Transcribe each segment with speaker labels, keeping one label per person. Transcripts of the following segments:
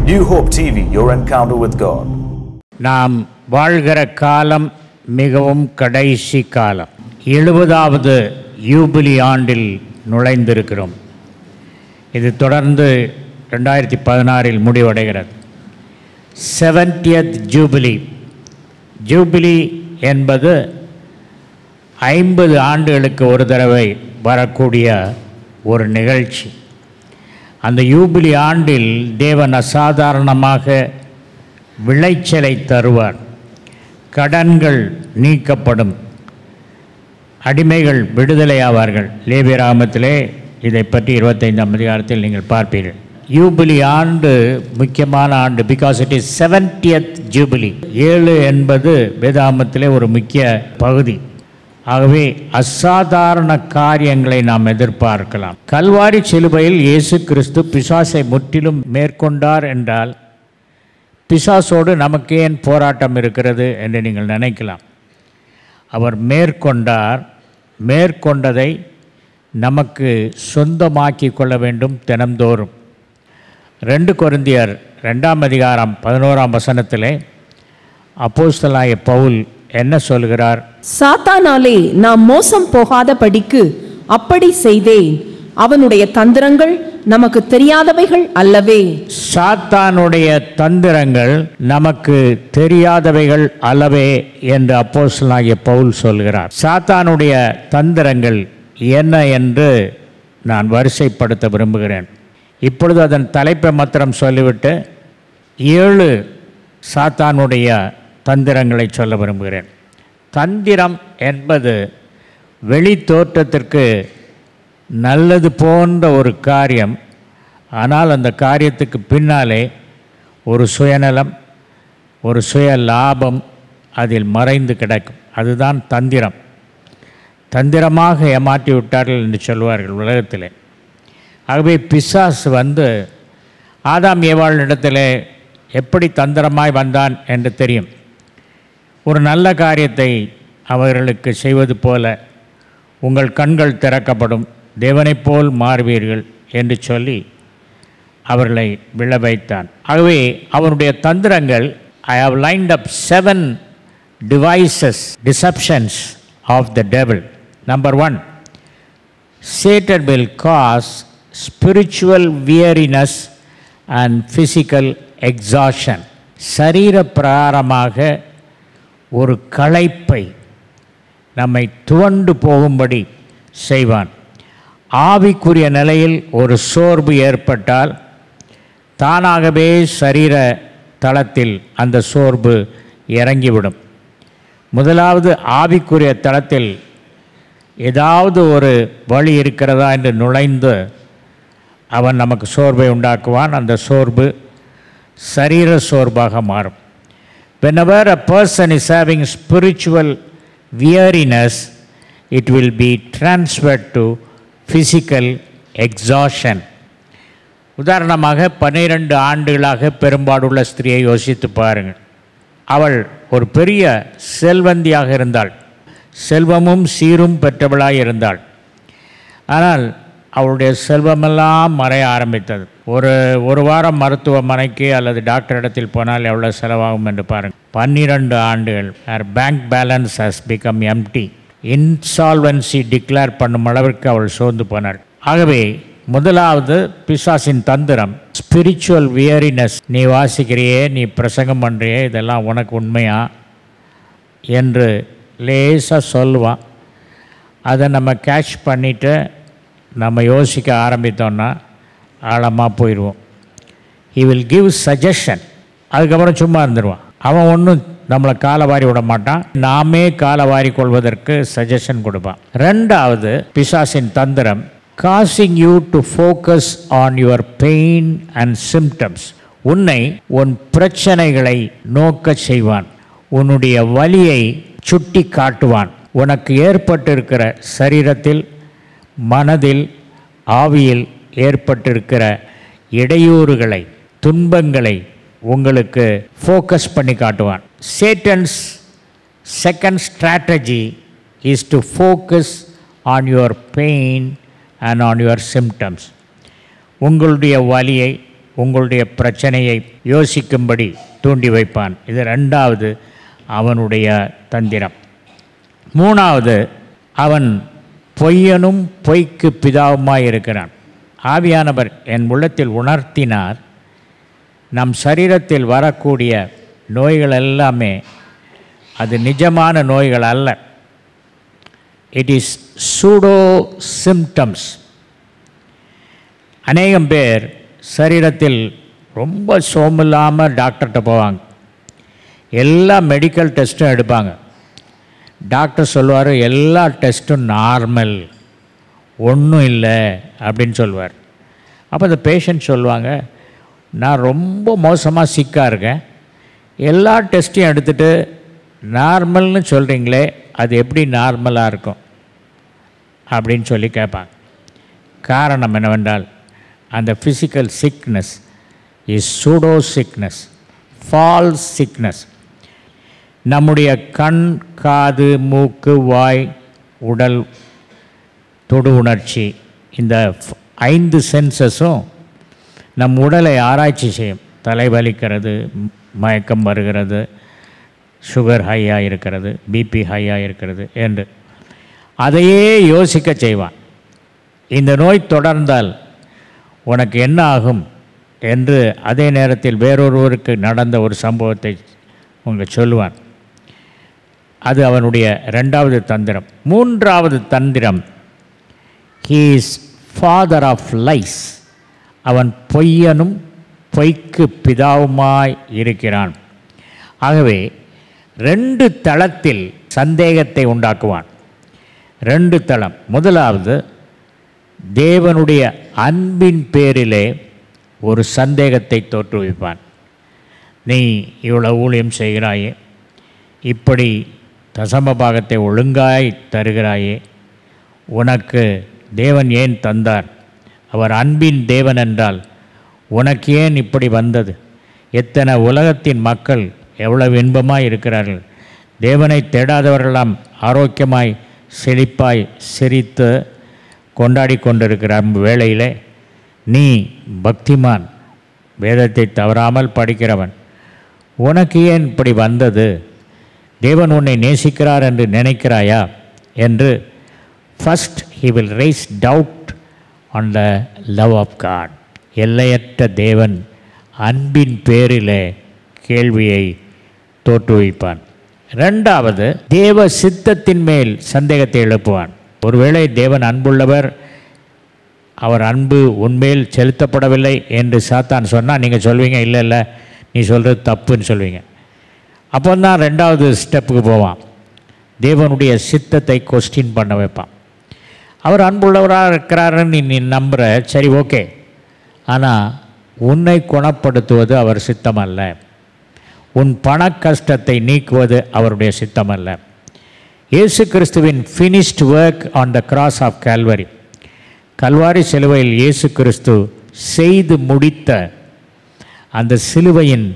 Speaker 1: New Hope TV, your encounter with God.
Speaker 2: நாம் வாழ்கிற காலம் மிகவும் கடைசி காலம் எழுபதாவது யூபிலி ஆண்டில் நுழைந்திருக்கிறோம் இது தொடர்ந்து ரெண்டாயிரத்தி பதினாறில் முடிவடைகிறது செவன்டியத் ஜூபிலி ஜூபிலி என்பது ஐம்பது ஆண்டுகளுக்கு ஒரு தடவை வரக்கூடிய ஒரு நிகழ்ச்சி அந்த யூபிலி ஆண்டில் தேவன் அசாதாரணமாக விளைச்சலை தருவார் கடன்கள் நீக்கப்படும் அடிமைகள் விடுதலையாவார்கள் லேபியராமத்திலே இதை பற்றி இருபத்தைந்தாம் அதிகாரத்தில் நீங்கள் பார்ப்பீர்கள் யூபிலி ஆண்டு முக்கியமான ஆண்டு because it is seventieth jubilee ஏழு என்பது வேதாமத்திலே ஒரு முக்கிய பகுதி ஆகவே அசாதாரண காரியங்களை நாம் எதிர்பார்க்கலாம் கல்வாரி சிலுவையில் இயேசு கிறிஸ்து பிசாசை முற்றிலும் மேற்கொண்டார் என்றால் பிசாசோடு நமக்கு ஏன் போராட்டம் இருக்கிறது என்று நீங்கள் நினைக்கலாம் அவர் மேற்கொண்டார் மேற்கொண்டதை நமக்கு சொந்தமாக்கி கொள்ள வேண்டும் தினம்தோறும் ரெண்டு கொரிந்தியர் ரெண்டாம் அதிகாரம் பதினோராம் வசனத்திலே அப்போஸ்தலாய பவுல் என்ன சொல்கிறார்
Speaker 3: சாத்தானாலே நாம் மோசம் போகாத படிக்கு அப்படி செய்தேன் அவனுடைய தந்திரங்கள் நமக்கு தெரியாதவைகள் அல்லவே
Speaker 2: சாத்தானுடைய தந்திரங்கள் நமக்கு தெரியாதவைகள் அல்லவே என்று அப்போஸ்தலனாகிய பவுல் சொல்கிறார் சாத்தானுடைய தந்திரங்கள் என்ன என்று நான் வரிசைப்படுத்த விரும்புகிறேன் இப்பொழுது அதன் தலைப்பை மாத்திரம் சொல்லிவிட்டு ஏழு சாத்தானுடைய தந்திரங்களை சொல்ல விரும்புகிறேன் தந்திரம் என்பது வெளி தோற்றத்திற்கு நல்லது போன்ற ஒரு காரியம் ஆனால் அந்த காரியத்துக்கு பின்னாலே ஒரு சுயநலம் ஒரு சுய லாபம் அதில் மறைந்து கிடக்கும் அதுதான் தந்திரம் தந்திரமாக ஏமாற்றி விட்டார்கள் என்று சொல்வார்கள் உலகத்திலே ஆகவே பிசாஸ் வந்து ஆதாம் ஏவாள் இடத்துல எப்படி தந்திரமாய் வந்தான் என்று தெரியும் ஒரு நல்ல காரியத்தை அவர்களுக்கு செய்வது போல உங்கள் கண்கள் திறக்கப்படும் தேவனைப் போல் மாறுவீர்கள் என்று சொல்லி அவர்களை விழ வைத்தான் ஆகவே அவனுடைய தந்திரங்கள் I have lined up seven devices deceptions of the devil number one Satan will cause spiritual weariness and physical exhaustion. சரீர பிரகாரமாக ஒரு களைப்பை நம்மை துவண்டு போகும்படி செய்வான் ஆவிக்குரிய நிலையில் ஒரு சோர்வு ஏற்பட்டால் தானாகவே சரீர தளத்தில் அந்த சோர்வு இறங்கிவிடும் முதலாவது ஆவிக்குரிய தளத்தில் ஏதாவது ஒரு வழி இருக்கிறதா என்று நுழைந்து அவன் நமக்கு சோர்வை உண்டாக்குவான் அந்த சோர்வு சரீர சோர்வாக மாறும் whenever a person is having spiritual weariness it will be transferred to physical exhaustion உதாரணமாக பன்னிரண்டு ஆண்டுகளாக பெரும்பாடுள்ள ஸ்திரியை யோசித்து பாருங்கள் அவள் ஒரு பெரிய செல்வந்தியாக இருந்தாள் செல்வமும் சீரும் பெற்றவளாய் இருந்தாள் ஆனால் அவளுடைய செல்வமெல்லாம் மறைய ஆரம்பித்தது ஒரு ஒரு வாரம் மருத்துவமனைக்கு அல்லது டாக்டர் இடத்தில் போனால் எவ்வளோ செலவாகும் என்று பாருங்கள் பன்னிரண்டு ஆண்டுகள் her bank balance has become empty insolvency declare பண்ணும் அளவிற்கு அவள் சோர்ந்து போனாள் ஆகவே முதலாவது பிசாசின் தந்திரம் ஸ்பிரிச்சுவல் வியரினஸ் நீ வாசிக்கிறியே நீ பிரசங்கம் பண்ணுறியே இதெல்லாம் உனக்கு உண்மையா என்று லேசாக சொல்லுவான் அதை நம்ம கேட்ச் பண்ணிவிட்டு நம்ம யோசிக்க ஆரம்பித்தோன்னா ஆழமாக போயிடுவோம் ஹி வில் கிவ் சஜஷன் அதுக்கப்புறம் சும்மா இருந்துருவான் அவன் ஒன்றும் நம்மளை காலவாரி விட மாட்டான் நாமே காலவாரி கொள்வதற்கு சஜஷன் கொடுப்பான் ரெண்டாவது பிசாசின் தந்திரம் causing you to focus on your pain and symptoms உன்னை உன் பிரச்சனைகளை நோக்கச் செய்வான் உன்னுடைய வலியை சுட்டி காட்டுவான் உனக்கு ஏற்பட்டிருக்கிற சரீரத்தில் மனதில் ஆவியில் ஏற்பட்டிருக்கிற இடையூறுகளை துன்பங்களை உங்களுக்கு ஃபோக்கஸ் பண்ணி காட்டுவான் Satan's second strategy is to focus on your pain and on your symptoms உங்களுடைய வலியை உங்களுடைய பிரச்சனையை யோசிக்கும்படி தூண்டி வைப்பான் இது ரெண்டாவது அவனுடைய தந்திரம் மூணாவது அவன் பொய்யனும் பொய்க்கு பிதாவுமாய் இருக்கிறான் ஆவியானவர் என் உள்ளத்தில் உணர்த்தினார் நம் சரீரத்தில் வரக்கூடிய நோய்கள் எல்லாமே அது நிஜமான நோய்கள் அல்ல இட் இஸ் சூடோ சிம்டம்ஸ் அநேகம் பேர் சரீரத்தில் ரொம்ப சோமில்லாமல் டாக்டர்கிட்ட போவாங்க எல்லா மெடிக்கல் டெஸ்ட்டும் எடுப்பாங்க டாக்டர் சொல்லுவார் எல்லா டெஸ்ட்டும் நார்மல் ஒன்றும் இல்லை அப்படின்னு சொல்லுவார் அப்போ அந்த பேஷண்ட் சொல்லுவாங்க நான் ரொம்ப மோசமாக சிக்காக இருக்கேன் எல்லா டெஸ்ட்டையும் எடுத்துகிட்டு நார்மல்னு சொல்கிறீங்களே அது எப்படி நார்மலாக இருக்கும் அப்படின்னு சொல்லி கேட்பாங்க காரணம் என்னவென்றால் அந்த physical sickness is pseudo sickness false sickness நம்முடைய கண் காது மூக்கு வாய் உடல் தொடு உணர்ச்சி இந்த ஃப- ஐந்து சென்சஸும் நம் உடலை ஆராய்ச்சி செய்யும் தலைவலிக்கிறது ம், மயக்கம் வருகிறது சுகர் ஹையாக இருக்கிறது பிபி ஹையாக இருக்கிறது என்று அதையே யோசிக்க செய்வான் இந்த நோய் தொடர்ந்தால் உனக்கு என்ன ஆகும் என்று அதே நேரத்தில் வேறொருவருக்கு நடந்த ஒரு சம்பவத்தை உங்க சொல்லுவான் அது அவனுடைய ரெண்டாவது தந்திரம் மூன்றாவது தந்திரம் he is father of lies அவன் பொய்யனும் பொய்க்கு பிதாவுமாய் இருக்கிறான் ஆகவே ரெண்டு தளத்தில் சந்தேகத்தை உண்டாக்குவான் ரெண்டு தளம் முதலாவது தேவனுடைய அன்பின் பேரிலே ஒரு சந்தேகத்தை தோற்றுவிப்பான் நீ இவ்வளோ ஊழியம் செய்கிறாயே இப்படி தசம பாகத்தை ஒழுங்காய் தருகிறாயே உனக்கு தேவன் ஏன் தந்தார் அவர் அன்பின் தேவன் என்றால் உனக்கு ஏன் இப்படி வந்தது எத்தனை உலகத்தின் மக்கள் எவ்வளவு இன்பமாய் இருக்கிறார்கள் தேவனை தேடாதவர்களெல்லாம் ஆரோக்கியமாய் செழிப்பாய் சிரித்து கொண்டாடி கொண்டிருக்கிற வேளையிலே நீ பக்திமான் வேதத்தை தவறாமல் படிக்கிறவன் உனக்கு ஏன் இப்படி வந்தது தேவன் உன்னை நேசிக்கிறார் என்று நினைக்கிறாயா என்று first he will raise doubt on the love of God எல்லையற்ற தேவன் அன்பின் பேரிலே கேள்வியை தோற்றுவிப்பான் ரெண்டாவது தேவ சித்தத்தின் மேல் சந்தேகத்தை எழுப்புவான் ஒருவேளை தேவன் அன்புள்ளவர் அவர் அன்பு உண்மையில் செலுத்தப்படவில்லை என்று சாத்தான் சொன்னால் நீங்கள் சொல்வீங்க இல்லை இல்லை நீ சொல்கிறது தப்புன்னு சொல்வீங்க அப்போ தான் ரெண்டாவது ஸ்டெப்புக்கு போவான் தேவனுடைய சித்தத்தை கொஸ்டின் பண்ண வைப்பான் அவர் அன்புள்ளவராக இருக்கிறாருன்னு நீ நீ நம்புற சரி ஓகே ஆனால் உன்னை குணப்படுத்துவது அவர் சித்தம் அல்ல உன் பண கஷ்டத்தை நீக்குவது அவருடைய சித்தம் அல்ல இயேசு கிறிஸ்துவின் finished work on the cross of Calvary கல்வாரி சிலுவையில் இயேசு கிறிஸ்து செய்து முடித்த அந்த சிலுவையின்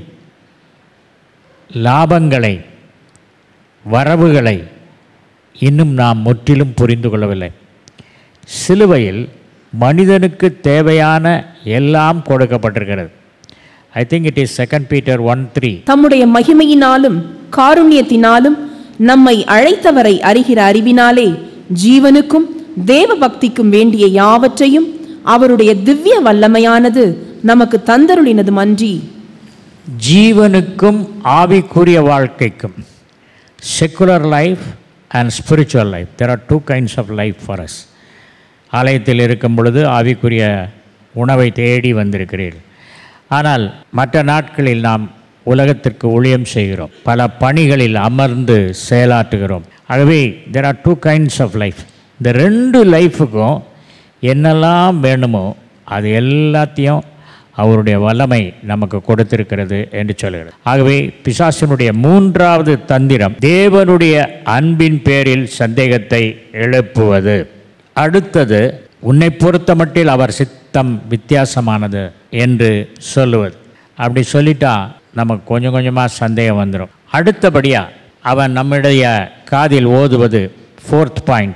Speaker 2: லாபங்களை வரவுகளை இன்னும் நாம் முற்றிலும் புரிந்து கொள்ளவில்லை சிலுவையில் மனிதனுக்கு தேவையான எல்லாம் கொடுக்கப்பட்டிருக்கிறது I think it is second Peter one three
Speaker 3: தம்முடைய மகிமையினாலும் காருண்யத்தினாலும் நம்மை அழைத்தவரை அறிகிற அறிவினாலே ஜீவனுக்கும் தேவ பக்திக்கும் வேண்டிய யாவற்றையும் அவருடைய திவ்ய வல்லமையானது நமக்கு தந்தருளினதும் அன்றி
Speaker 2: ஜீவனுக்கும் ஆவிக்குரிய வாழ்க்கைக்கும் secular life and spiritual life there are two kinds of life for us ஆலயத்தில் இருக்கும் பொழுது ஆவிக்குரிய உணவை தேடி வந்திருக்கிறீர்கள் ஆனால் மற்ற நாட்களில் நாம் உலகத்திற்கு ஊழியம் செய்கிறோம் பல பணிகளில் அமர்ந்து செயலாற்றுகிறோம் ஆகவே there are two kinds of life இந்த ரெண்டு லைஃபுக்கும் என்னெல்லாம் வேணுமோ அது எல்லாத்தையும் அவருடைய வல்லமை நமக்கு கொடுத்திருக்கிறது என்று சொல்கிறது ஆகவே பிசாசனுடைய மூன்றாவது தந்திரம் தேவனுடைய அன்பின் பேரில் சந்தேகத்தை எழுப்புவது அடுத்தது உன்னை பொறுத்தமட்டில் அவர் சித்தம் வித்தியாசமானது என்று சொல்லுவது அப்படி சொல்லிட்டா நமக்கு கொஞ்சம் கொஞ்சமாக சந்தேகம் வந்துடும் அடுத்தபடியாக அவன் நம்முடைய காதில் ஓதுவது fourth point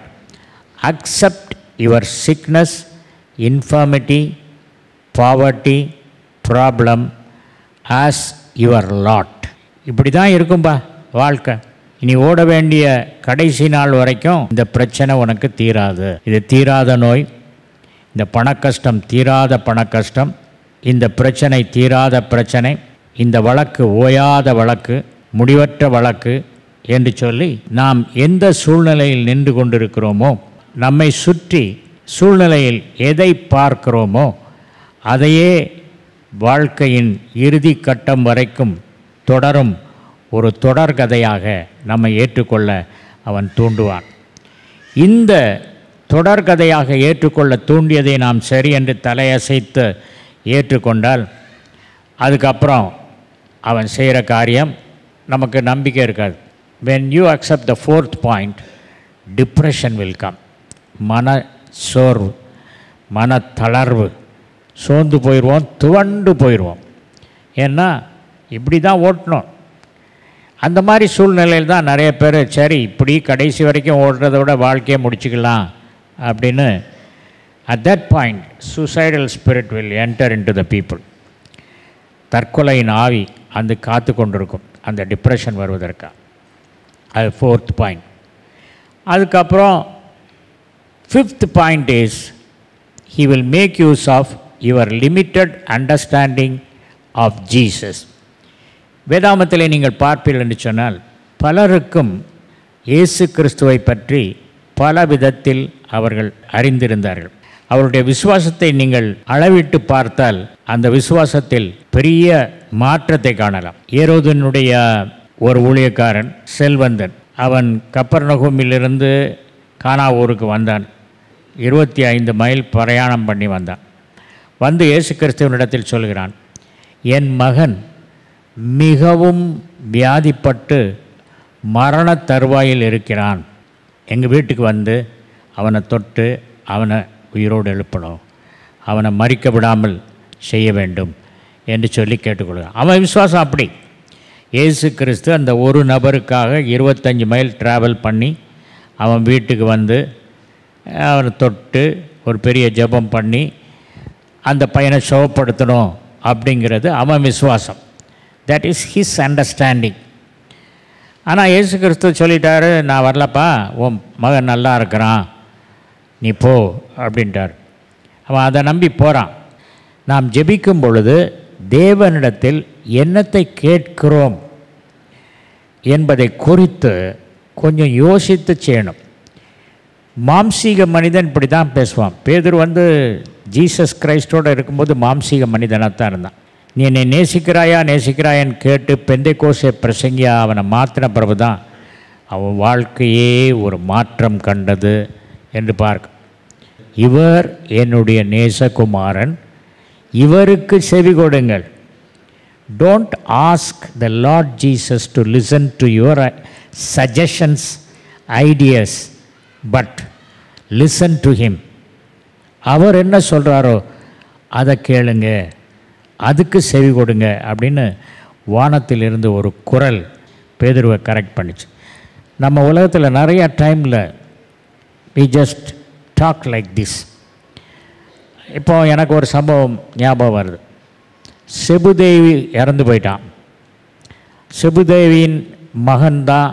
Speaker 2: accept your sickness infirmity poverty problem as your lot இப்படி தான் இருக்கும்பா வாழ்க்கை இனி ஓட வேண்டிய கடைசி நாள் வரைக்கும் இந்த பிரச்சனை உனக்கு தீராது இது தீராத நோய் இந்த பணக்கஷ்டம் தீராத பணக்கஷ்டம் இந்த பிரச்சனை தீராத பிரச்சனை இந்த வழக்கு ஓயாத வழக்கு முடிவற்ற வழக்கு என்று சொல்லி நாம் எந்த சூழ்நிலையில் நின்று கொண்டிருக்கிறோமோ நம்மை சுற்றி சூழ்நிலையில் எதை பார்க்கிறோமோ அதையே வாழ்க்கையின் இறுதி கட்டம் வரைக்கும் தொடரும் ஒரு தொடர்கதையாக நம்மை ஏற்றுக்கொள்ள அவன் தூண்டுவான் இந்த தொடர்கதையாக ஏற்றுக்கொள்ள தூண்டியதை நாம் சரி என்று தலையசைத்து ஏற்றுக்கொண்டால் அதுக்கப்புறம் அவன் செய்கிற காரியம் நமக்கு நம்பிக்கை இருக்காது when you accept the fourth point depression will come மன சோர்வு மன தளர்வு சோர்ந்து போயிடுவோம் துவண்டு போயிடுவோம் ஏன்னா இப்படி தான் ஓட்டணும் அந்த மாதிரி சூழ்நிலையில் தான் நிறைய பேர் சரி இப்படி கடைசி வரைக்கும் ஓடுறத விட வாழ்க்கையை முடிச்சுக்கலாம் அப்படின்னு at that point suicidal spirit will enter into the people தற்கொலையின் ஆவி அந்த காத்து கொண்டிருக்கும் அந்த டிப்ரெஷன் வருவதற்காக அது ஃபோர்த் பாயிண்ட் அதுக்கப்புறம் fifth point is he will make use of your limited understanding of Jesus வேதாமத்திலே நீங்கள் பார்ப்பீர்கள் என்று சொன்னால் பலருக்கும் இயேசு கிறிஸ்துவை பற்றி பல விதத்தில் அவர்கள் அறிந்திருந்தார்கள் அவருடைய விசுவாசத்தை நீங்கள் அளவிட்டு பார்த்தால் அந்த விசுவாசத்தில் பெரிய மாற்றத்தை காணலாம் ஏரோதனுடைய ஒரு ஊழியக்காரன் செல்வந்தன் அவன் கப்பர்நகுமிலிருந்து கானா ஊருக்கு வந்தான் இருபத்தி ஐந்து மைல் பிரயாணம் பண்ணி வந்தான் வந்து இயேசு கிறிஸ்துவனிடத்தில் சொல்கிறான் என் மகன் மிகவும் வியாதிப்பட்டு மரண தருவாயில் இருக்கிறான் எங்கள் வீட்டுக்கு வந்து அவனை தொட்டு அவனை உயிரோடு எழுப்பணும் அவனை மறிக்க விடாமல் செய்ய வேண்டும் என்று சொல்லி கேட்டுக்கொள்கிறான் அவன் விசுவாசம் அப்படி இயேசு கிறிஸ்து அந்த ஒரு நபருக்காக இருபத்தஞ்சி மைல் ட்ராவல் பண்ணி அவன் வீட்டுக்கு வந்து அவனை தொட்டு ஒரு பெரிய ஜெபம் பண்ணி அந்த பையனை சுகப்படுத்தணும் அப்படிங்கிறது அவன் விசுவாசம் தட் இஸ் ஹிஸ் அண்டர்ஸ்டாண்டிங் ஆனால் இயேசு கிறிஸ்து சொல்லிட்டாரு நான் வரலப்பா உன் மகன் நல்லா இருக்கிறான் நீ போ அப்படின்ட்டார் அவன் அதை நம்பி போகிறான் நாம் ஜெபிக்கும் பொழுது தேவனிடத்தில் என்னத்தை கேட்கிறோம் என்பதை குறித்து கொஞ்சம் யோசித்து செய்யணும் மாம்சீக மனிதன் இப்படி தான் பேசுவான் பேதர் வந்து ஜீசஸ் கிரைஸ்டோடு இருக்கும்போது மாம்சீக மனிதனாக தான் இருந்தான் நீ என்னை நேசிக்கிறாயா நேசிக்கிறாயான்னு கேட்டு பெந்தை கோசை பிரசங்கியா அவனை மாற்றின பிறகு தான் அவன் வாழ்க்கையே ஒரு மாற்றம் கண்டது என்று பார்க்க இவர் என்னுடைய நேசகுமாரன் இவருக்கு செவி கொடுங்கள் don't ask the Lord Jesus to listen to your suggestions ideas but listen to him அவர் என்ன சொல்கிறாரோ அதை கேளுங்க அதுக்கு செவி கொடுங்க அப்படின்னு வானத்திலிருந்து ஒரு குரல் பேதுருவை கரெக்ட் பண்ணுச்சு நம்ம உலகத்தில் நிறைய டைமில் we just talk like this இப்போ எனக்கு ஒரு சம்பவம் ஞாபகம் வருது செபுதேவி இறந்து போயிட்டான் செபுதேவியின் மகன்தான்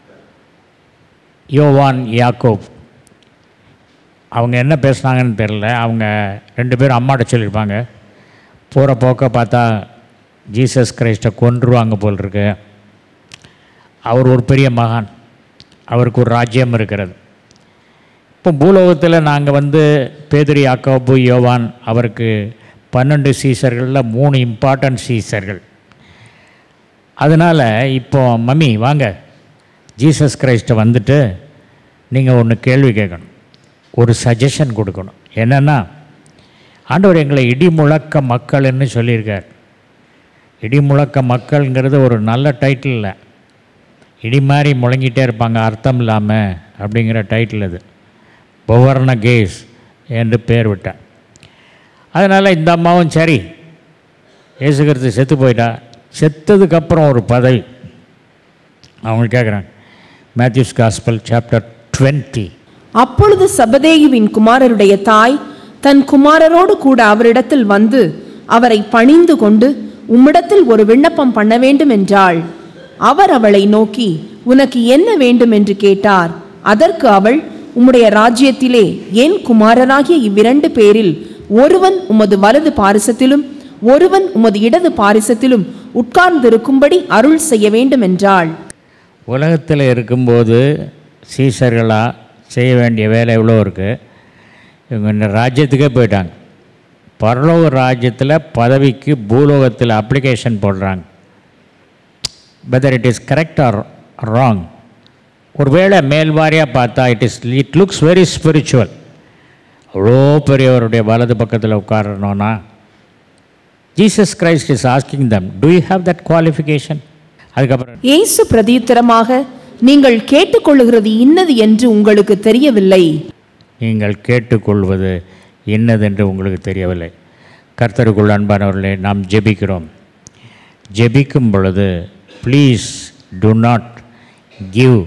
Speaker 2: யோவான் யாக்கோப் அவங்க என்ன பேசுனாங்கன்னு தெரில அவங்க ரெண்டு பேரும் அம்மாட்ட சொல்லியிருப்பாங்க போகிற போக்க பார்த்தா ஜீசஸ் கிரைஸ்ட்டை கொன்றுவாங்க போல் இருக்கு அவர் ஒரு பெரிய மகான் அவருக்கு ஒரு ராஜ்யம் இருக்கிறது இப்போ பூலோகத்தில் நாங்கள் வந்து பேதிரி யாக்கோபு யோவான் அவருக்கு பன்னெண்டு சீசர்களில் மூணு இம்பார்ட்டன்ட் சீசர்கள் அதனால் இப்போ மம்மி வாங்க ஜீசஸ் கிரைஸ்ட்டை வந்துட்டு நீங்கள் ஒன்று கேள்வி கேட்கணும் ஒரு சஜஷன் கொடுக்கணும் என்னென்னா ஆண்டவர் எங்களை இடி முழக்க மக்கள்னு சொல்லியிருக்கார் இடி முழக்க மக்கள்ங்கிறது ஒரு நல்ல டைட்டில் இல்லை இடி மாதிரி முழங்கிட்டே இருப்பாங்க அர்த்தம் இல்லாமல் அப்படிங்கிற டைட்டில் இது பவர்ண கேஸ் என்று பேர் விட்டார் அதனால் இந்த அம்மாவும் சரி இயேசுகிறது செத்து போயிட்டா செத்ததுக்கப்புறம் ஒரு பதவி அவங்க கேட்குறாங்க மேத்யூஸ் காஸ்பல் சாப்டர் டுவெண்ட்டி
Speaker 3: அப்பொழுது சபதேயுவின் குமாரருடைய தாய் தன் குமாரரோடு கூட அவரிடத்தில் வந்து அவரை பணிந்து கொண்டு உம்மிடத்தில் ஒரு விண்ணப்பம் பண்ண வேண்டும் என்றாள் அவர் அவளை நோக்கி உனக்கு என்ன வேண்டும் என்று கேட்டார் அதற்கு அவள் உம்முடைய ராஜ்யத்திலே என் குமாரராகிய இவ்விரண்டு பேரில் ஒருவன் உமது வலது பாரிசத்திலும் ஒருவன் உமது இடது பாரிசத்திலும் உட்கார்ந்திருக்கும்படி அருள் செய்ய வேண்டும் என்றாள்
Speaker 2: உலகத்தில் இருக்கும்போது சீசர்களாக செய்ய வேண்டிய வேலை எவ்வளோ இருக்குது இவங்க இந்த ராஜ்யத்துக்கே போயிட்டாங்க பரலோக ராஜ்யத்தில் பதவிக்கு பூலோகத்தில் அப்ளிகேஷன் போடுறாங்க whether it is correct or wrong ஒருவேளை மேல்வாரியாக பார்த்தா it is it looks very spiritual அவ்வளோ பெரியவருடைய வலது பக்கத்தில் உட்காரணும்னா Jesus Christ is asking them to you have that qualification அதுக்கப்புறம்
Speaker 3: இயேசு பிரதியுத்தரமாக நீங்கள் கேட்டுக்கொள்ளுகிறது இன்னது என்று உங்களுக்கு தெரியவில்லை
Speaker 2: நீங்கள் கேட்டுக்கொள்வது என்னதென்று உங்களுக்கு தெரியவில்லை கர்த்தருக்குள் அன்பானவர்களே நாம் ஜெபிக்கிறோம் ஜெபிக்கும் பொழுது please do not give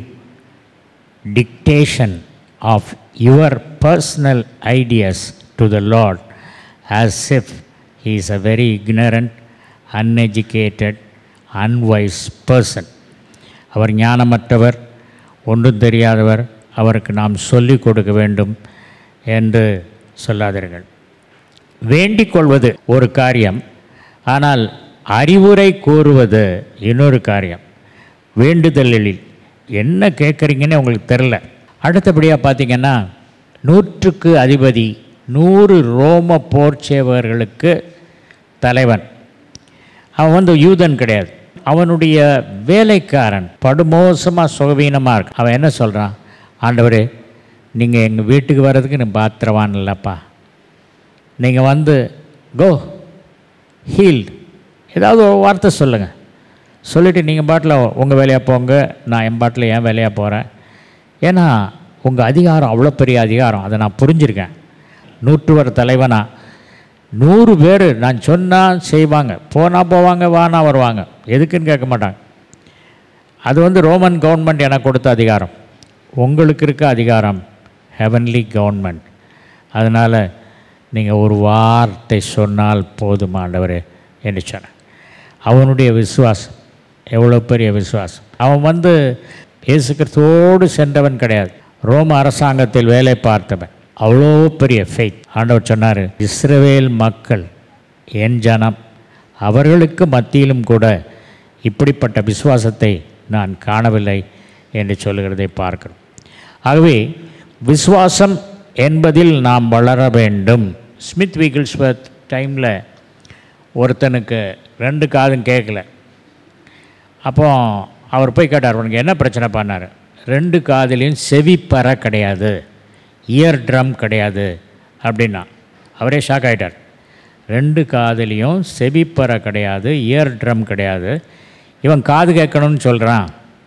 Speaker 2: dictation of your personal ideas to the Lord as if he is a very ignorant, uneducated, unwise person. அவர் ஞானமற்றவர் ஒன்றும் தெரியாதவர் அவருக்கு நாம் சொல்லிக் கொடுக்க வேண்டும் என்று சொல்லாதீர்கள் வேண்டிக் கொள்வது ஒரு காரியம் ஆனால் அறிவுரை கூறுவது இன்னொரு காரியம் வேண்டுதலில் என்ன கேட்குறீங்கன்னு உங்களுக்கு தெரில அடுத்தபடியாக பார்த்தீங்கன்னா நூற்றுக்கு அதிபதி நூறு ரோம போர்ச்சேவர்களுக்கு தலைவன் அவன் வந்து யூதன் கிடையாது அவனுடைய வேலைக்காரன் படுமோசமாக சுகவீனமாக இருக்கு அவன் என்ன சொல்கிறான் ஆண்டவரே நீங்கள் எங்கள் வீட்டுக்கு வர்றதுக்கு நான் பாத்திரவான் இல்லைப்பா நீங்கள் வந்து கோ ஹீல்டு ஏதாவது ஒரு வார்த்தை சொல்லுங்கள் சொல்லிவிட்டு நீங்கள் பாட்டில் உங்கள் வேலையாக போங்க நான் என் பாட்டில் என் வேலையாக போகிறேன் ஏன்னா உங்கள் அதிகாரம் அவ்வளோ பெரிய அதிகாரம் அதை நான் புரிஞ்சிருக்கேன் நூற்றுவர் தலைவனா நூறு பேர் நான் சொன்னால் செய்வாங்க போனால் போவாங்க வானா வருவாங்க எதுக்குன்னு கேட்க மாட்டாங்க அது வந்து ரோமன் கவர்மெண்ட் எனக்கு கொடுத்த அதிகாரம் உங்களுக்கு இருக்க அதிகாரம் ஹெவன்லி கவர்மெண்ட் அதனால் நீங்கள் ஒரு வார்த்தை சொன்னால் போதுமாண்டவரே என்று சொன்னேன் அவனுடைய விசுவாசம் எவ்வளோ பெரிய விசுவாசம் அவன் வந்து இயேசு கிறிஸ்துவோடு சென்றவன் கிடையாது ரோம அரசாங்கத்தில் வேலை பார்த்தவன் அவ்வளோ பெரிய ஃபெய்த் ஆண்டவர் சொன்னார் இஸ்ரவேல் மக்கள் என் ஜனம் அவர்களுக்கு மத்தியிலும் கூட இப்படிப்பட்ட விசுவாசத்தை நான் காணவில்லை என்று சொல்லுகிறதை பார்க்கிறோம் ஆகவே விசுவாசம் என்பதில் நாம் வளர வேண்டும் ஸ்மித் வீகிள்ஸ்வர்த் டைமில் ஒருத்தனுக்கு ரெண்டு காதும் கேட்கல அப்போ அவர் போய் கேட்டார் உனக்கு என்ன பிரச்சனை பண்ணார் ரெண்டு காதுலேயும் செவிப்பற கிடையாது இயர் ட்ரம் கிடையாது அப்படின்னா அவரே ஷாக் ஆகிட்டார் ரெண்டு காதுலேயும் செவிப்பற கிடையாது இயர் ட்ரம் கிடையாது இவன் காது கேட்கணும்னு சொல்கிறான்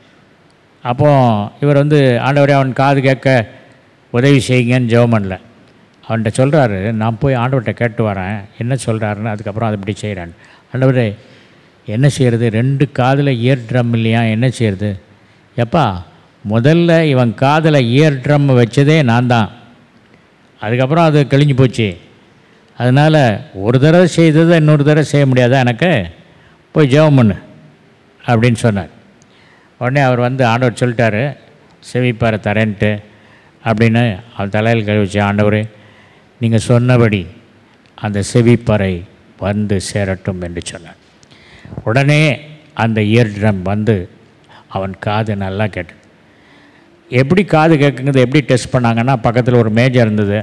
Speaker 2: அப்போ இவர் வந்து ஆண்டவரே அவன் காது கேட்க உதவி செய்யுங்கன்னு ஜெபம் பண்ணல அவன்கிட்ட சொல்கிறாரு நான் போய் ஆண்டவர்கிட்ட கேட்டு வரேன் என்ன சொல்கிறாருன்னு அதுக்கப்புறம் அதை இப்படி செய்கிறேன் ஆண்டவரே என்ன செய்கிறது ரெண்டு காதில் இயர் ட்ரம் இல்லையா என்ன செய்கிறது எப்பா முதல்ல இவன் காதில் இயர் ட்ரம் வச்சதே நான் தான் அதுக்கப்புறம் அது கழிஞ்சு போச்சு அதனால் ஒரு தடவை செய்ததை இன்னொரு தடவை செய்ய முடியாதா எனக்கு போய் ஜெபம் பண்ணு அப்படின்னு சொன்னார் உடனே அவர் வந்து ஆண்டவர் சொல்லிட்டாரு செவிப்பார தரேன்ட்டு அப்படின்னு அவர் தலையில் கழிச்சு ஆண்டவரே நீங்கள் சொன்னபடி அந்த செவிப்பறை வந்து சேரட்டும் என்று சொன்னார் உடனே அந்த இயர் ட்ரம் வந்து அவன் காது நல்லா கேட்டு எப்படி காது கேட்குங்கிறது எப்படி டெஸ்ட் பண்ணாங்கன்னா பக்கத்தில் ஒரு மேஜை இருந்தது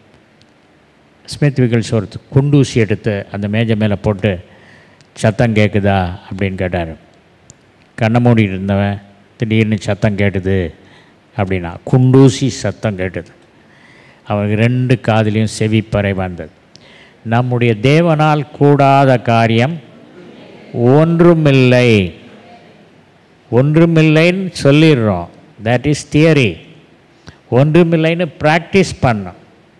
Speaker 2: ஸ்மித் விகில்ஸ் ஒரு குண்டூசி எடுத்து அந்த மேஜை மேலே போட்டு சத்தம் கேட்குதா அப்படின்னு கேட்டார் கண்ணை மூடிட்டு இருந்தவன் திடீர்னு சத்தம் கேட்டுது அப்படின்னா குண்டூசி சத்தம் கேட்டது அவனுக்கு ரெண்டு காதுலேயும் செவிப்பறை வந்தது நம்முடைய தேவனால் கூடாத காரியம் ஒன்றுமில்லை ஒன்றுமில்லைன்னு சொல்லிடுறோம் தட் இஸ் தியரி ஒன்றுமில்லைன்னு ப்ராக்டிஸ் பண்ணணும்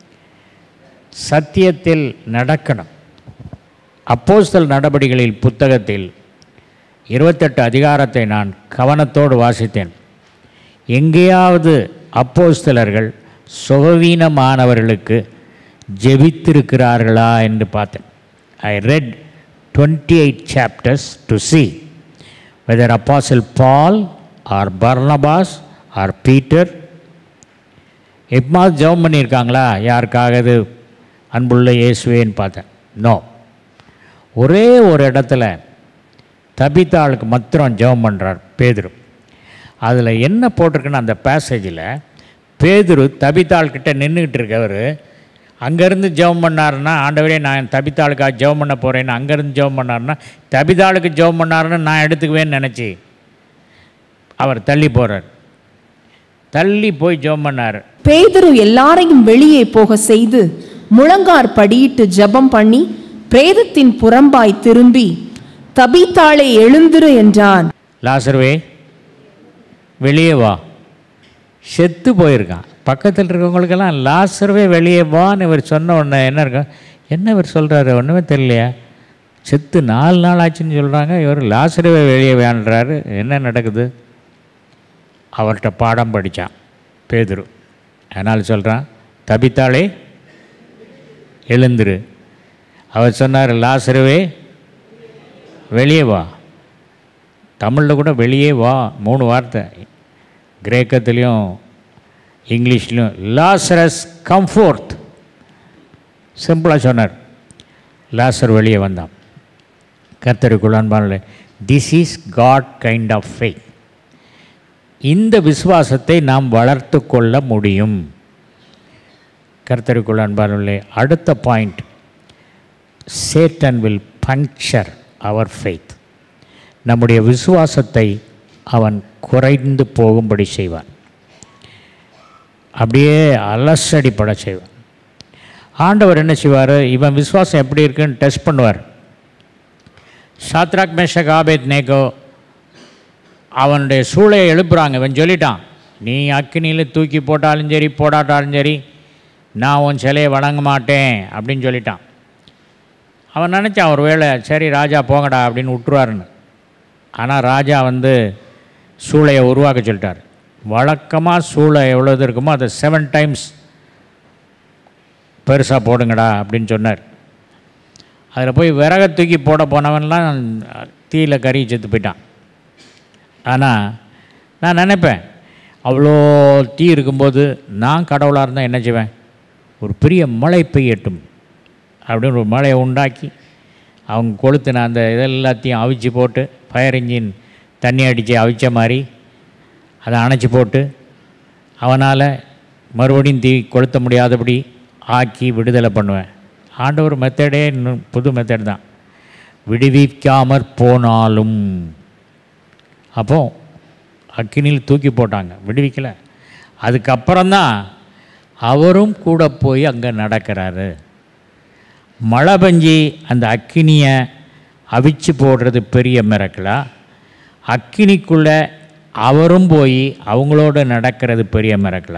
Speaker 2: சத்தியத்தில் நடக்கணும் அப்போஸ்தல் நடபடிகளில் புத்தகத்தில் இருபத்தெட்டு அதிகாரத்தை நான் கவனத்தோடு வாசித்தேன் எங்கேயாவது அப்போஸ்தலர்கள் சுகவீனமானவர்களுக்கு ஜெபித்திருக்கிறார்களா என்று பார்த்தேன் I read 28 chapters to see whether Apostle Paul or Barnabas or Peter எப்பமாவது ஜெபம் பண்ணியிருக்காங்களா யாருக்காக இது அன்புள்ள இயேசுவேன்னு பார்த்தேன் நோ ஒரே ஒரு இடத்துல தபித்தாளுக்கு மாத்திரம் ஜெபம் பண்ணுறார் பேதுரு அதில் என்ன போட்டிருக்குன்னு அந்த பேசேஜில் பேதுரு தபித்தாள்கிட்ட நின்றுக்கிட்டு இருக்கவர் அங்கேருந்து ஜெபம் பண்ணாருன்னா ஆண்டவரே நான் தபித்தாளுக்காக ஜெபம் பண்ண போகிறேன்னு அங்கேருந்து ஜெபம் பண்ணாருன்னா தபித்தாளுக்கு ஜெபம் பண்ணாருன்னு நான் எடுத்துக்குவேன்னு நினச்சி அவர் தள்ளி போகிறார் தள்ளி போய் ஜெபம் பண்ணார்
Speaker 3: பேதுரு எல்லாரையும் வெளியே போக செய்து முழங்கார் படியிட்டு ஜெபம் பண்ணி பிரேதத்தின் புறம்பாய் திரும்பி தபித்தாளே எழுந்திரு என்றான்
Speaker 2: லாசர்வே வெளியே வா செத்து போயிருக்கான் பக்கத்தில் இருக்கவங்களுக்கெல்லாம் லாசர்வே வெளியே வான்னு இவர் சொன்ன உடனே என்ன இருக்கும் என்ன இவர் சொல்கிறாரு ஒன்றுமே தெரியலையா செத்து நாலு நாள் ஆச்சுன்னு சொல்கிறாங்க இவர் லாசர்வே வெளியே வேண்டுறாரு என்ன நடக்குது அவர்கிட்ட பாடம் படித்தான் பேதுரு அதனால் சொல்கிறான் தபித்தாளே எழுந்துரு அவர் சொன்னார் லாசருவே வெளியே வா தமிழில் கூட வெளியே வா மூணு வார்த்தை கிரேக்கத்துலேயும் இங்கிலீஷ்லேயும் லாசரஸ் கம்ஃபோர்ட் சிம்பிளாக சொன்னார் லாசர் வெளியே வந்தான் கர்த்தருக்குள் அன்பான this is God kind of faith இந்த விசுவாசத்தை நாம் வளர்த்து கொள்ள முடியும் கர்த்தருக்குள் அன்பானுள்ளே அடுத்த பாயிண்ட் சேட்டன் வில் பங்க்சர் அவர் ஃபெய்த் நம்முடைய விசுவாசத்தை அவன் குறைந்து போகும்படி செய்வான் அப்படியே அலசடிப்பட செய்வான் ஆண்டவர் என்ன செய்வார் இவன் விசுவாசம் எப்படி இருக்குன்னு டெஸ்ட் பண்ணுவார் சாத்ராக் மேஷக் ஆபேத் நேகோ அவனுடைய சூளையை எழுப்புறாங்க இவன் சொல்லிட்டான் நீ அக்கினியில் தூக்கி போட்டாலும் சரி போடாட்டாலும் சரி நான் உன் சிலையை வணங்க மாட்டேன் அப்படின்னு சொல்லிட்டான் அவன் நினச்சான் ஒரு வேளை சரி ராஜா போங்கடா அப்படின்னு விட்டுருவாருன்னு ஆனால் ராஜா வந்து சூளையை உருவாக்க சொல்லிட்டார் வழக்கமாக சூளை எவ்வளோது இருக்குமோ அதை செவன் டைம்ஸ் பெருசாக போடுங்கடா அப்படின்னு சொன்னார் அதில் போய் விறகை தூக்கி போட போனவன்லாம் தீயில கறி செத்து போயிட்டான் ஆனால் நான் நினைப்பேன் அவ்வளோ தீ இருக்கும்போது நான் கடவுளாக இருந்தால் என்ன செய்வேன் ஒரு பெரிய மழை பெய்யட்டும் அப்படின்னு ஒரு மழையை உண்டாக்கி அவங்க கொளுத்தின அந்த இதெல்லாத்தையும் அவிச்சு போட்டு ஃபயர் இன்ஜின் தண்ணி அடித்து அவிச்ச மாதிரி அதை அணைச்சி போட்டு அவனால் மறுபடியும் தீ கொளுத்த முடியாதபடி ஆக்கி விடுதலை பண்ணுவேன் ஆண்டவர் மெத்தடே இன்னும் புது மெத்தட் தான் விடுவிக்காமற் போனாலும் அப்போ அக்கினியில் தூக்கி போட்டாங்க விடுவிக்கலை அதுக்கப்புறம்தான் அவரும் கூட போய் அங்கே நடக்கிறாரு மழை பெஞ்சி அந்த அக்கினியை அவிச்சு போடுறது பெரிய மிரக்கலா அக்கினிக்குள்ளே அவரும் போய் அவங்களோட நடக்கிறது பெரிய மிரக்கலா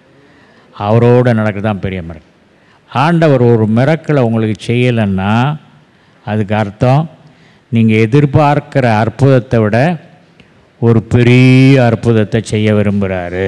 Speaker 2: அவரோட நடக்கிறது தான் பெரிய மிரக்கல் ஆண்டவர் ஒரு மிரக்கலை உங்களுக்கு செய்யலைன்னா அதுக்கு அர்த்தம் நீங்கள் எதிர்பார்க்கிற அற்புதத்தை விட ஒரு பெரிய அற்புதத்தை செய்ய விரும்புகிறாரு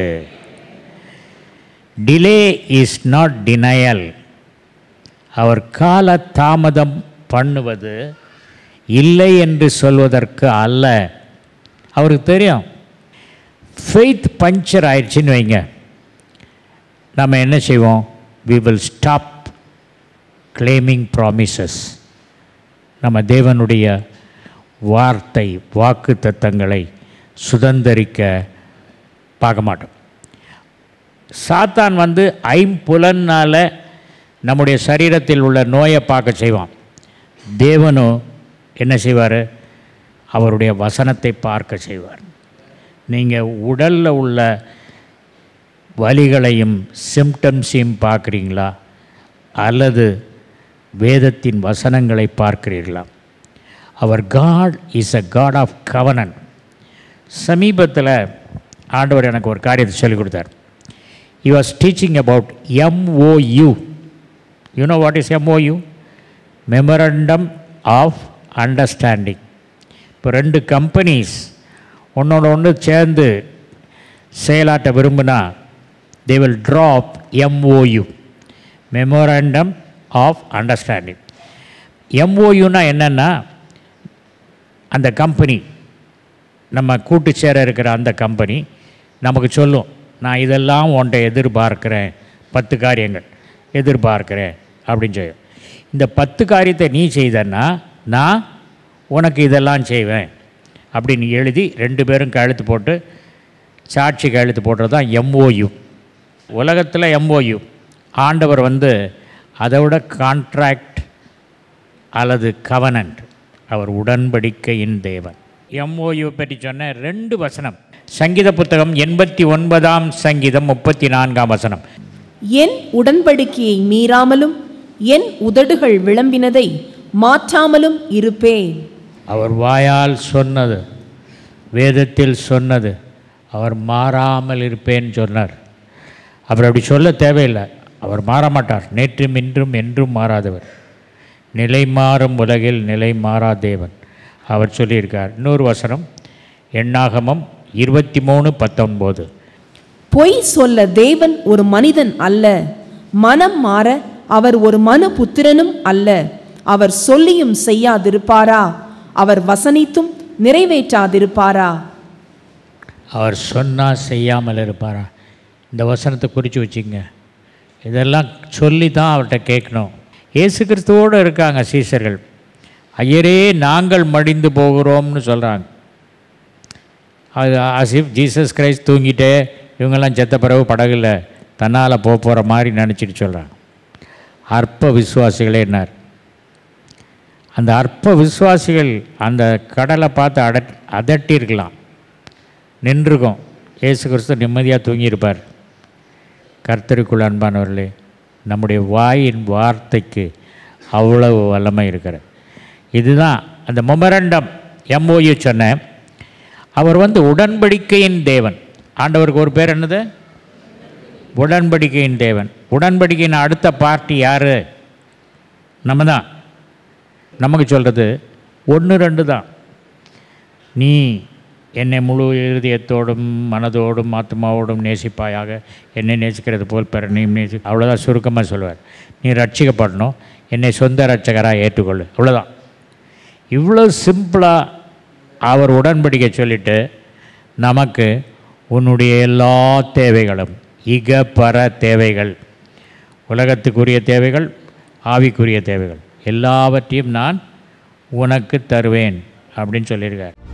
Speaker 2: டிலே இஸ் நாட் டினையல் அவர் கால தாமதம் பண்ணுவது இல்லை என்று சொல்வதற்கு அல்ல அவருக்கு தெரியும் ஃபெய்த் பஞ்சர் ஆயிடுச்சுன்னு வைங்க நம்ம என்ன செய்வோம் we will stop claiming promises நம்ம தேவனுடைய வார்த்தை வாக்கு தத்தங்களை சுதந்தரிக்க பார்க்க மாட்டோம் சாத்தான் வந்து ஐம்புலனால் நம்முடைய சரீரத்தில் உள்ள நோயை பார்க்க செய்வான் தேவனும் என்ன செய்வார் அவருடைய வசனத்தை பார்க்க செய்வார் நீங்கள் உடலில் உள்ள வலிகளையும் சிம்டம்ஸையும் பார்க்குறீங்களா அல்லது வேதத்தின் வசனங்களை பார்க்கிறீர்களா அவர் God is a God of covenant சமீபத்தில் ஆண்டவர் எனக்கு ஒரு காரியத்தை சொல்லிக் கொடுத்தார் he was teaching about MOU. You know what is MOU? Memorandum of Understanding. இப்போ ரெண்டு கம்பெனிஸ் ஒன்றோட ஒன்று சேர்ந்து செயலாற்ற விரும்பினா they will drop MOU memorandum of understanding எம்ஓயுன்னா என்னென்னா அந்த கம்பெனி நம்ம கூட்டு சேர இருக்கிற அந்த கம்பெனி நமக்கு சொல்லும் நான் இதெல்லாம் உன்ட்ட எதிர்பார்க்கிறேன் பத்து காரியங்கள் எதிர்பார்க்கிறேன் அப்படின்னு சொல்லும் இந்த பத்து காரியத்தை நீ செய்தன்னா நான் உனக்கு இதெல்லாம் செய்வேன் அப்படின்னு எழுதி ரெண்டு பேரும் கழுத்து போட்டு சாட்சி கையெழுத்து போடுறது தான் எம்ஓயு உலகத்தில் எம்ஓயு ஆண்டவர் வந்து அதை விட கான்ட்ராக்ட் அல்லது கவனன்ட் அவர் உடன்படிக்கையின் தேவன் எம்ஓயு பற்றி சொன்ன ரெண்டு வசனம் சங்கீத புத்தகம் எண்பத்தி ஒன்பதாம் சங்கீதம் முப்பத்தி நான்காம் வசனம்
Speaker 3: என் உடன்படிக்கையை மீறாமலும் என் உதடுகள் விளம்பினதை மாற்றாமலும் இருப்பேன்
Speaker 2: அவர் வாயால் சொன்னது வேதத்தில் சொன்னது அவர் மாறாமல் இருப்பேன்னு சொன்னார் அவர் அப்படி சொல்ல தேவையில்லை அவர் மாற மாட்டார் நேற்றும் இன்றும் என்றும் மாறாதவர் நிலை மாறும் உலகில் நிலை மாறா தேவன் அவர் சொல்லியிருக்கார் இன்னொரு வசனம் எண்ணாகமம் இருபத்தி மூணு பத்தொன்பது
Speaker 3: பொய் சொல்ல தேவன் ஒரு மனிதன் அல்ல மனம் மாற அவர் ஒரு மனு புத்திரனும் அல்ல அவர் சொல்லியும் செய்யாதிருப்பாரா அவர் வசனித்தும் நிறைவேற்றாதிருப்பாரா
Speaker 2: அவர் சொன்னால் செய்யாமல் இருப்பாரா இந்த வசனத்தை குறித்து வச்சுங்க இதெல்லாம் சொல்லி தான் அவர்கிட்ட கேட்கணும் இயேசு கிறிஸ்துவோடு இருக்காங்க சீசர்கள் ஐயரே நாங்கள் மடிந்து போகிறோம்னு சொல்கிறாங்க அது ஆசிப் ஜீசஸ் கிரைஸ்ட் தூங்கிட்டே இவங்கெல்லாம் செத்த பிறகு படகுல தன்னால் போக போகிற மாதிரி நினச்சிட்டு சொல்கிறாங்க அற்ப விசுவாசிகளே என்னார் அந்த அற்ப விசுவாசிகள் அந்த கடலை பார்த்து அட அதட்டியிருக்கலாம் நின்றுக்கும் இயேசு கிறிஸ்து நிம்மதியாக தூங்கியிருப்பார் கர்த்தருக்குள் அன்பானவர்களே நம்முடைய வாயின் வார்த்தைக்கு அவ்வளவு வல்லமை இருக்கிறது இதுதான் அந்த மொமரண்டம் எம்ஓயு சொன்னேன் அவர் வந்து உடன்படிக்கையின் தேவன் ஆண்டவருக்கு ஒரு பேர் என்னது உடன்படிக்கையின் தேவன் உடன்படிக்கையின் அடுத்த பார்ட்டி யார் நம்ம தான் நமக்கு சொல்கிறது ஒன்று ரெண்டு தான் நீ என்னை முழு இருதயத்தோடும் மனதோடும் ஆத்மாவோடும் நேசிப்பாயாக என்னை நேசிக்கிறது போல் பிறனையும் நேசி அவ்வளோதான் சுருக்கமாக சொல்லுவார் நீ ரட்சிக்கப்படணும் என்னை சொந்த ரட்சகராக ஏற்றுக்கொள்ளு அவ்வளோதான் இவ்வளோ சிம்பிளாக அவர் உடன்படிக்கை சொல்லிட்டு நமக்கு உன்னுடைய எல்லா தேவைகளும் இக பர தேவைகள் உலகத்துக்குரிய தேவைகள் ஆவிக்குரிய தேவைகள் எல்லாவற்றையும் நான் உனக்கு தருவேன் அப்படின்னு சொல்லியிருக்கார்